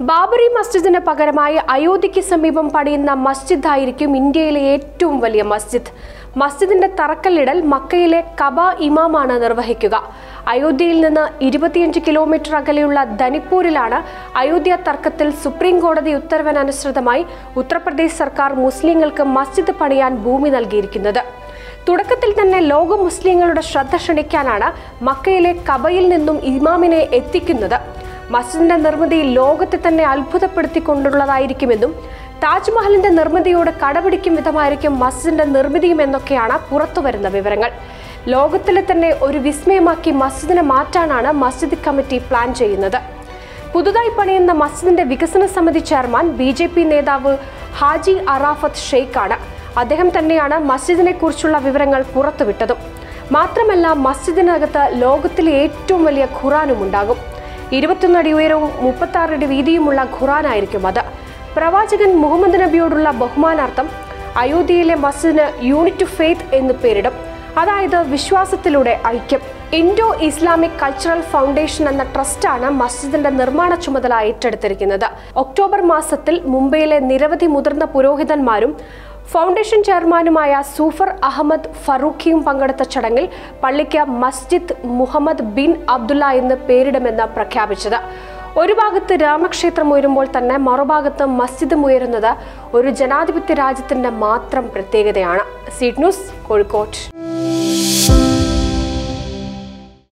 ബാബറി മസ്ജിദിന് പകരമായി അയോധ്യയ്ക്ക് സമീപം പണിയുന്ന മസ്ജിദ് ആയിരിക്കും ഇന്ത്യയിലെ ഏറ്റവും വലിയ മസ്ജിദ് മസ്ജിദിന്റെ തറക്കല്ലിടൽ മക്കയിലെ കബ ഇമാമാണ് നിർവഹിക്കുക അയോധ്യയിൽ നിന്ന് ഇരുപത്തിയഞ്ച് കിലോമീറ്റർ അകലെയുള്ള ധനിപ്പൂരിലാണ് അയോധ്യ തർക്കത്തിൽ സുപ്രീം കോടതി ഉത്തരവിനനുസൃതമായി ഉത്തർപ്രദേശ് സർക്കാർ മുസ്ലിങ്ങൾക്ക് മസ്ജിദ് പണിയാൻ ഭൂമി നൽകിയിരിക്കുന്നത് തുടക്കത്തിൽ തന്നെ ലോക മുസ്ലിങ്ങളുടെ ശ്രദ്ധ ക്ഷണിക്കാനാണ് മക്കയിലെ കബയിൽ നിന്നും ഇമാമിനെ എത്തിക്കുന്നത് മസ്ജിദിന്റെ നിർമ്മിതി ലോകത്തെ തന്നെ അത്ഭുതപ്പെടുത്തിക്കൊണ്ടുള്ളതായിരിക്കുമെന്നും താജ്മഹലിന്റെ നിർമ്മിതിയോട് കടപിടിക്കും വിധമായിരിക്കും മസ്ജിദിന്റെ നിർമ്മിതിയും എന്നൊക്കെയാണ് പുറത്തുവരുന്ന വിവരങ്ങൾ ലോകത്തിലെ തന്നെ ഒരു വിസ്മയമാക്കി മസ്ജിദിനെ മാറ്റാനാണ് മസ്ജിദ് കമ്മിറ്റി പ്ലാൻ ചെയ്യുന്നത് പുതുതായി പണിയുന്ന മസ്ജിദിന്റെ വികസന സമിതി ചെയർമാൻ ബി ജെ പി നേതാവ് ഹാജി അറാഫത്ത് ഷെയ്ഖാണ് അദ്ദേഹം തന്നെയാണ് മസ്ജിദിനെ കുറിച്ചുള്ള വിവരങ്ങൾ പുറത്തുവിട്ടതും മാത്രമല്ല മസ്ജിദിനകത്ത് ലോകത്തിലെ ഏറ്റവും വലിയ ഖുറാനും ഉണ്ടാകും ഇരുപത്തൊന്ന് അടി ഉയരവും മുപ്പത്തി ആറ് അടി വീതിയുമുള്ള ഖുറാനായിരിക്കും അത് പ്രവാചകൻ മുഹമ്മദ് നബിയോടുള്ള ബഹുമാനാർത്ഥം അയോധ്യയിലെ മസ്ജിദിന് യൂണിറ്റ് ഫെയ്ത്ത് എന്ന് പേരിടും അതായത് വിശ്വാസത്തിലൂടെ ഐക്യം ഇൻഡോ ഇസ്ലാമിക് കൾച്ചറൽ ഫൗണ്ടേഷൻ എന്ന ട്രസ്റ്റാണ് മസ്ജിദിന്റെ നിർമ്മാണ ചുമതല ഏറ്റെടുത്തിരിക്കുന്നത് ഒക്ടോബർ മാസത്തിൽ മുംബൈയിലെ നിരവധി മുതിർന്ന പുരോഹിതന്മാരും ഫൗണ്ടേഷൻ ചെയർമാനുമായ സൂഫർ അഹമ്മദ് ഫറൂഖിയും പങ്കെടുത്ത ചടങ്ങിൽ പള്ളിക്ക് മസ്ജിദ് മുഹമ്മദ് ബിൻ അബ്ദുള്ള എന്ന് പേരിടുമെന്ന് പ്രഖ്യാപിച്ചത് ഒരു ഭാഗത്ത് രാമക്ഷേത്രം ഉയരുമ്പോൾ തന്നെ മറുഭാഗത്ത് മസ്ജിദും ഉയരുന്നത് ഒരു ജനാധിപത്യ രാജ്യത്തിന്റെ മാത്രം പ്രത്യേകതയാണ് സീഡ് ന്യൂസ് കോഴിക്കോട്